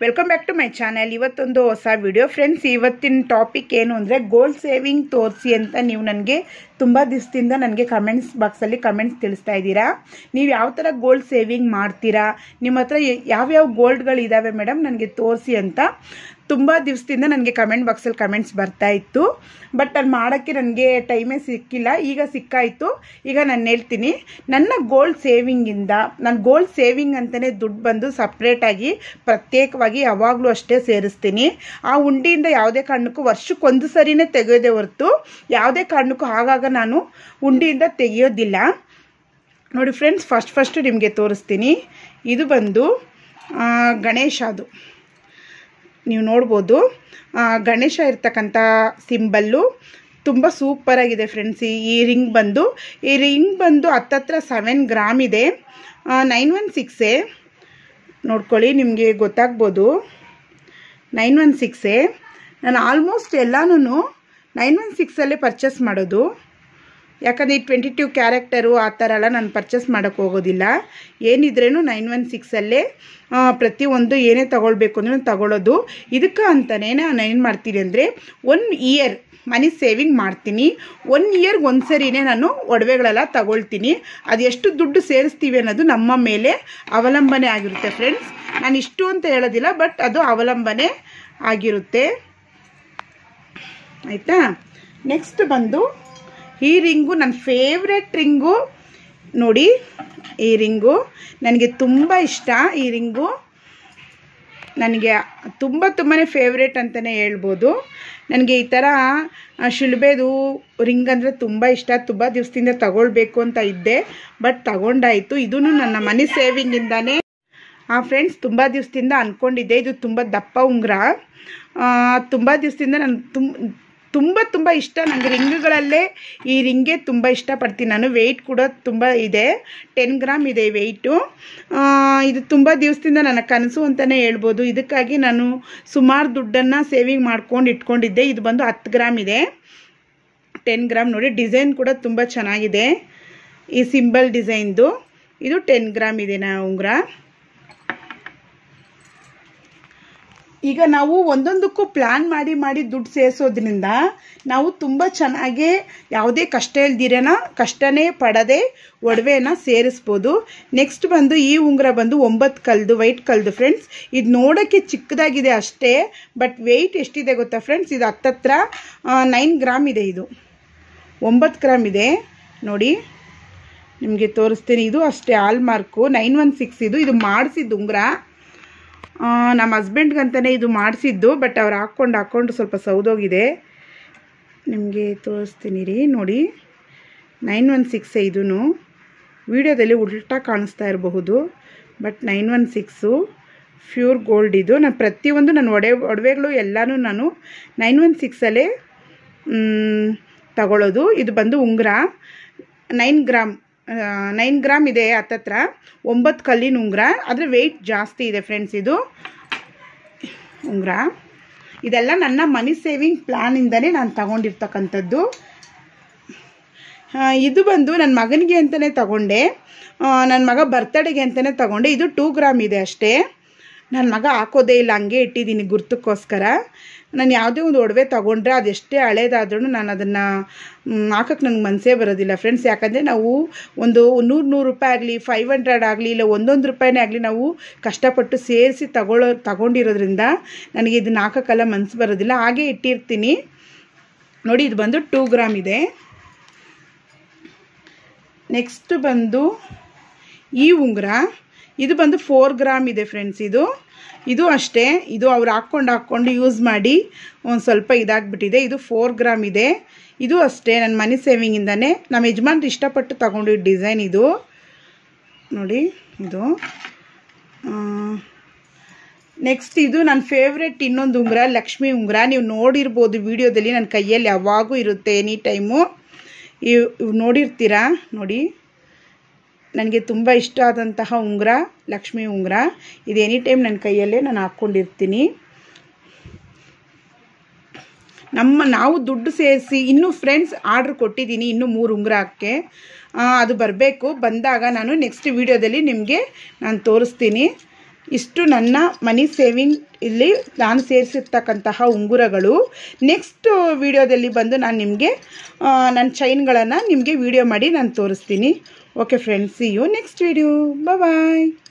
welcome back to my channel ಇವತ್ತೊಂದು ಹೊಸ video friends ಇವತ್ತಿನ ಟಾಪಿಕ್ ಏನು ಅಂದರೆ ಗೋಲ್ಡ್ ಸೇವಿಂಗ್ ತೋರಿಸಿ ಅಂತ ನೀವು ನನಗೆ ತುಂಬ ದಿವಸದಿಂದ ನನಗೆ ಕಮೆಂಟ್ಸ್ ಬಾಕ್ಸಲ್ಲಿ ಕಮೆಂಟ್ಸ್ ತಿಳಿಸ್ತಾ ಇದ್ದೀರಾ ನೀವು ಯಾವ ಥರ ಗೋಲ್ಡ್ ಸೇವಿಂಗ್ ಮಾಡ್ತೀರಾ ನಿಮ್ಮ ಹತ್ರ ಯಾವ್ಯಾವ ಗೋಲ್ಡ್ಗಳಿದ್ದಾವೆ ಮೇಡಮ್ ನನಗೆ ತೋರಿಸಿ ಅಂತ ತುಂಬ ದಿವಸದಿಂದ ನನಗೆ ಕಮೆಂಟ್ ಬಾಕ್ಸಲ್ಲಿ ಕಮೆಂಟ್ಸ್ ಬರ್ತಾ ಇತ್ತು ಬಟ್ ಅಲ್ಲಿ ಮಾಡೋಕ್ಕೆ ನನಗೆ ಟೈಮೇ ಸಿಕ್ಕಿಲ್ಲ ಈಗ ಸಿಕ್ಕಾಯಿತು ಈಗ ನಾನು ಹೇಳ್ತೀನಿ ನನ್ನ ಗೋಲ್ಡ್ ಸೇವಿಂಗಿಂದ ನಾನು ಗೋಲ್ಡ್ ಸೇವಿಂಗ್ ಅಂತಲೇ ದುಡ್ಡು ಬಂದು ಸಪ್ರೇಟಾಗಿ ಪ್ರತ್ಯೇಕವಾಗಿ ಯಾವಾಗಲೂ ಅಷ್ಟೇ ಸೇರಿಸ್ತೀನಿ ಆ ಉಂಡಿಯಿಂದ ಯಾವುದೇ ಕಾರಣಕ್ಕೂ ವರ್ಷಕ್ಕೊಂದು ಸರಿನೇ ತೆಗೆಯೋದೇ ಹೊರತು ಯಾವುದೇ ಕಾರಣಕ್ಕೂ ಆಗಾಗ ನಾನು ಉಂಡಿಯಿಂದ ತೆಗೆಯೋದಿಲ್ಲ ನೋಡಿ ಫ್ರೆಂಡ್ಸ್ ಫಸ್ಟ್ ಫಸ್ಟು ನಿಮಗೆ ತೋರಿಸ್ತೀನಿ ಇದು ಬಂದು ಆ, ಗಣೇಶ ಅದು ನೀವು ನೋಡ್ಬೋದು ಆ, ಗಣೇಶ ಇರ್ತಕ್ಕಂಥ ಸಿಂಬಲ್ಲು ತುಂಬ ಸೂಪರಾಗಿದೆ ಫ್ರೆಂಡ್ಸ್ ಈ ರಿಂಗ್ ಬಂದು ಈ ರಿಂಗ್ ಬಂದು ಹತ್ತತ್ರ ಸೆವೆನ್ ಗ್ರಾಮ್ ಇದೆ ನೈನ್ ಒನ್ ಸಿಕ್ಸೇ ನೋಡ್ಕೊಳ್ಳಿ ನಿಮಗೆ ಗೊತ್ತಾಗ್ಬೋದು ನೈನ್ ಒನ್ ಸಿಕ್ಸೇ ನಾನು ಆಲ್ಮೋಸ್ಟ್ ಎಲ್ಲನೂ ನೈನ್ ಒನ್ ಸಿಕ್ಸಲ್ಲೇ ಪರ್ಚೇಸ್ ಮಾಡೋದು ಯಾಕಂದರೆ ಈ ಟ್ವೆಂಟಿ ಟೂ ಕ್ಯಾರೆಕ್ಟರು ಆ ಥರ ಎಲ್ಲ ನಾನು ಪರ್ಚೇಸ್ ಮಾಡೋಕ್ಕೆ ಹೋಗೋದಿಲ್ಲ ಏನಿದ್ರೇನು ನೈನ್ ಒನ್ ಸಿಕ್ಸಲ್ಲೇ ಪ್ರತಿಯೊಂದು ಏನೇ ತಗೊಳ್ಬೇಕು ಅಂದ್ರೆ ತಗೊಳ್ಳೋದು ಇದಕ್ಕೆ ಅಂತಲೇ ನಾನು ಏನು ಮಾಡ್ತೀನಿ ಅಂದರೆ ಒನ್ ಇಯರ್ ಮನಿ ಸೇವಿಂಗ್ ಮಾಡ್ತೀನಿ ಒನ್ ಇಯರ್ಗೆ ಒಂದು ಸರಿನೇ ನಾನು ಒಡವೆಗಳೆಲ್ಲ ತಗೊಳ್ತೀನಿ ಅದು ಎಷ್ಟು ದುಡ್ಡು ಸೇರಿಸ್ತೀವಿ ಅನ್ನೋದು ನಮ್ಮ ಮೇಲೆ ಅವಲಂಬನೆ ಆಗಿರುತ್ತೆ ಫ್ರೆಂಡ್ಸ್ ನಾನು ಇಷ್ಟು ಅಂತ ಹೇಳೋದಿಲ್ಲ ಬಟ್ ಅದು ಅವಲಂಬನೆ ಆಗಿರುತ್ತೆ ಆಯಿತಾ ನೆಕ್ಸ್ಟ್ ಬಂದು ಈ ರಿಂಗು ನನ್ನ ಫೇವ್ರೆಟ್ ರಿಂಗು ನೋಡಿ ಈ ರಿಂಗು ನನಗೆ ತುಂಬ ಇಷ್ಟ ಈ ರಿಂಗು ನನಗೆ ತುಂಬ ತುಂಬಾ ಫೇವ್ರೇಟ್ ಅಂತಲೇ ಹೇಳ್ಬೋದು ನನಗೆ ಈ ಥರ ಆ, ಶಿಲ್ಬೆದು ರಿಂಗ್ ಅಂದರೆ ತುಂಬ ಇಷ್ಟ ತುಂಬ ದಿವಸದಿಂದ ತಗೊಳ್ಬೇಕು ಅಂತ ಇದ್ದೆ ಬಟ್ ತಗೊಂಡಾಯಿತು ಇದೂ ನನ್ನ ಮನಿ ಸೇವಿಂಗಿಂದಾನೇ ಆ ಫ್ರೆಂಡ್ಸ್ ತುಂಬ ದಿವಸದಿಂದ ಅಂದ್ಕೊಂಡಿದ್ದೆ ಇದು ತುಂಬ ದಪ್ಪ ಉಂಗುರ ತುಂಬ ದಿವಸದಿಂದ ನಾನು ತುಂಬ ತುಂಬ ತುಂಬ ಇಷ್ಟ ನನಗೆ ರಿಂಗ್ಗಳಲ್ಲೇ ಈ ರಿಂಗೇ ತುಂಬ ಇಷ್ಟಪಡ್ತೀನಿ ನಾನು ವೆಯ್ಟ್ ಕೂಡ ತುಂಬ ಇದೆ ಟೆನ್ ಗ್ರಾಮ್ ಇದೆ ವೆಯ್ಟು ಇದು ತುಂಬ ದಿವಸದಿಂದ ನನ್ನ ಕನಸು ಅಂತಲೇ ಹೇಳ್ಬೋದು ಇದಕ್ಕಾಗಿ ನಾನು ಸುಮಾರು ದುಡ್ಡನ್ನು ಸೇವಿಂಗ್ ಮಾಡ್ಕೊಂಡು ಇಟ್ಕೊಂಡಿದ್ದೆ ಇದು ಬಂದು ಹತ್ತು ಗ್ರಾಮ್ ಇದೆ ಟೆನ್ ಗ್ರಾಮ್ ನೋಡಿ ಡಿಸೈನ್ ಕೂಡ ತುಂಬ ಚೆನ್ನಾಗಿದೆ ಈ ಸಿಂಬಲ್ ಡಿಸೈನ್ದು ಇದು ಟೆನ್ ಗ್ರಾಮ್ ಇದೆ ನಾ ಉಂಗುರ ಈಗ ನಾವು ಒಂದೊಂದಕ್ಕೂ ಪ್ಲ್ಯಾನ್ ಮಾಡಿ ಮಾಡಿ ದುಡ್ಡು ಸೇರಿಸೋದ್ರಿಂದ ನಾವು ತುಂಬ ಚೆನ್ನಾಗಿ ಯಾವುದೇ ಕಷ್ಟ ಇಲ್ದಿರೇನ ಕಷ್ಟನೇ ಪಡದೆ ಒಡವೆನ ಸೇರಿಸ್ಬೋದು ನೆಕ್ಸ್ಟ್ ಬಂದು ಈ ಉಂಗುರ ಬಂದು ಒಂಬತ್ತು ಕಲ್ದು ವೈಟ್ ಕಲ್ದು ಫ್ರೆಂಡ್ಸ್ ಇದು ನೋಡೋಕ್ಕೆ ಚಿಕ್ಕದಾಗಿದೆ ಅಷ್ಟೇ ಬಟ್ ವೆಯ್ಟ್ ಎಷ್ಟಿದೆ ಗೊತ್ತಾ ಫ್ರೆಂಡ್ಸ್ ಇದು ಹತ್ತತ್ರ ನೈನ್ ಗ್ರಾಮ್ ಇದೆ ಇದು ಒಂಬತ್ತು ಗ್ರಾಮ್ ಇದೆ ನೋಡಿ ನಿಮಗೆ ತೋರಿಸ್ತೀನಿ ಇದು ಅಷ್ಟೇ hallmark nine one six ಇದು ಇದು ಮಾಡಿಸಿದ್ದು ಉಂಗುರ ಆ, ನಮ್ಮ ಹಸ್ಬೆಂಡ್ಗಂತಲೇ ಇದು ಮಾಡಿಸಿದ್ದು ಬಟ್ ಅವ್ರು ಹಾಕ್ಕೊಂಡು ಹಾಕ್ಕೊಂಡು ಸ್ವಲ್ಪ ಸೌದೋಗಿದೆ ನಿಮಗೆ ತೋರಿಸ್ತೀನಿ ರೀ ನೋಡಿ ನೈನ್ ಒನ್ ಸಿಕ್ಸ್ ಇದೂ ವಿಡಿಯೋದಲ್ಲಿ ಉಲ್ಟಾ ಕಾಣಿಸ್ತಾ ಇರಬಹುದು but nine one six pure gold ಇದು ನಾನು ಪ್ರತಿಯೊಂದು ನನ್ನ ಒಡೆ ಒಡವೆಗಳು ಎಲ್ಲನೂ ನಾನು ನೈನ್ ಒನ್ ಸಿಕ್ಸಲ್ಲೇ ತಗೊಳ್ಳೋದು ಇದು ಬಂದು ಉಂಗುರ ನೈನ್ ಗ್ರಾಮ್ ನೈನ್ ಗ್ರಾಮ್ ಇದೆ ಹತ್ತತ್ರ ಒಂಬತ್ತು ಕಲ್ಲಿನ ಉಂಗುರ ಆದರೆ ವೆಯ್ಟ್ ಜಾಸ್ತಿ ಇದೆ ಫ್ರೆಂಡ್ಸ್ ಇದು ಉಂಗುರ ಇದೆಲ್ಲ ನನ್ನ ಮನಿ ಸೇವಿಂಗ್ ಪ್ಲ್ಯಾನಿಂದನೇ ನಾನು ತಗೊಂಡಿರ್ತಕ್ಕಂಥದ್ದು ಆ, ಇದು ಬಂದು ನನ್ನ ಮಗನಿಗೆ ಅಂತಲೇ ತಗೊಂಡೆ ನನ್ನ ಮಗ ಬರ್ತಡೆಗೆ ಅಂತಲೇ ತಗೊಂಡೆ ಇದು ಟೂ ಗ್ರಾಮ್ ಇದೆ ಅಷ್ಟೇ ನನ್ನ ಮಗ ಹಾಕೋದೇ ಇಲ್ಲ ಹಂಗೆ ಇಟ್ಟಿದ್ದೀನಿ ಗುರ್ತಕ್ಕೋಸ್ಕರ ನಾನು ಯಾವುದೇ ಒಂದು ಒಡವೆ ತೊಗೊಂಡ್ರೆ ಅದೆಷ್ಟೇ ಹಳೇದಾದ್ರೂ ನಾನು ಅದನ್ನು ಹಾಕಕ್ಕೆ ನನಗೆ ಮನಸ್ಸೇ ಬರೋದಿಲ್ಲ ಫ್ರೆಂಡ್ಸ್ ಯಾಕಂದರೆ ನಾವು ಒಂದು ನೂರು ನೂರು ರೂಪಾಯಿ ಆಗಲಿ ಫೈವ್ ಹಂಡ್ರೆಡ್ ಆಗಲಿ ಇಲ್ಲ ಒಂದೊಂದು ರೂಪಾಯಿನೇ ಆಗಲಿ ನಾವು ಕಷ್ಟಪಟ್ಟು ಸೇರಿಸಿ ತಗೊಳ್ಳೋ ತಗೊಂಡಿರೋದ್ರಿಂದ ನನಗೆ ಇದನ್ನ ಹಾಕೋಕ್ಕೆಲ್ಲ ಮನಸ್ಸು ಬರೋದಿಲ್ಲ ಹಾಗೆ ಇಟ್ಟಿರ್ತೀನಿ ನೋಡಿ ಇದು ಬಂದು ಟೂ ಗ್ರಾಮ್ ಇದೆ ನೆಕ್ಸ್ಟ್ ಬಂದು ಈ ಉಂಗುರ ಇದು ಬಂದು ಫೋರ್ ಗ್ರಾಮ್ ಇದೆ ಫ್ರೆಂಡ್ಸ್ ಇದು ಇದು ಅಷ್ಟೇ ಇದು ಅವ್ರು ಹಾಕ್ಕೊಂಡು ಹಾಕ್ಕೊಂಡು ಯೂಸ್ ಮಾಡಿ ಒಂದು ಸ್ವಲ್ಪ ಇದಾಗ್ಬಿಟ್ಟಿದೆ ಇದು ಫೋರ್ ಗ್ರಾಮ್ ಇದೆ ಇದು ಅಷ್ಟೇ ನನ್ನ ಮನಿ ಸೇವಿಂಗಿಂದನೇ ನಮ್ಮ ಯಜಮಾನ್ರು ಇಷ್ಟಪಟ್ಟು ತಗೊಂಡಿದ್ದ ಡಿಸೈನ್ ಇದು ನೋಡಿ ಇದು ನೆಕ್ಸ್ಟ್ ಇದು ನನ್ನ ಫೇವ್ರೆಟ್ ಇನ್ನೊಂದು ಉಂಗುರ ಲಕ್ಷ್ಮಿ ಉಂಗುರ ನೀವು ನೋಡಿರ್ಬೋದು ವಿಡಿಯೋದಲ್ಲಿ ನನ್ನ ಕೈಯಲ್ಲಿ ಯಾವಾಗೂ ಇರುತ್ತೆ ಎನಿ ಟೈಮು ಇವ್ ಇವ್ ನೋಡಿರ್ತೀರಾ ನೋಡಿ ನನಗೆ ತುಂಬ ಇಷ್ಟ ಆದಂತಹ ಉಂಗುರ ಲಕ್ಷ್ಮಿ ಉಂಗುರ ಇದು ಎನಿ ಟೈಮ್ ನನ್ನ ಕೈಯಲ್ಲೇ ನಾನು ಹಾಕ್ಕೊಂಡಿರ್ತೀನಿ ನಮ್ಮ ನಾವು ದುಡ್ಡು ಸೇರಿಸಿ ಇನ್ನೂ ಫ್ರೆಂಡ್ಸ್ ಆರ್ಡ್ರ್ ಕೊಟ್ಟಿದ್ದೀನಿ ಇನ್ನೂ ಮೂರು ಉಂಗುರ ಹಾಕಕ್ಕೆ ಅದು ಬರಬೇಕು ಬಂದಾಗ ನಾನು ನೆಕ್ಸ್ಟ್ ವೀಡಿಯೋದಲ್ಲಿ ನಿಮಗೆ ನಾನು ತೋರಿಸ್ತೀನಿ ಇಷ್ಟು ನನ್ನ ಮನಿ ಸೇವಿಂಗ್ ಇಲ್ಲಿ ನಾನು ಸೇರಿಸಿರ್ತಕ್ಕಂತಹ ಉಂಗುರಗಳು ನೆಕ್ಸ್ಟ್ ವಿಡಿಯೋದಲ್ಲಿ ಬಂದು ನಾನು ನಿಮಗೆ ನನ್ನ ಚೈನ್ಗಳನ್ನು ನಿಮಗೆ ವಿಡಿಯೋ ಮಾಡಿ ನಾನು ತೋರಿಸ್ತೀನಿ okay friends see you next video bye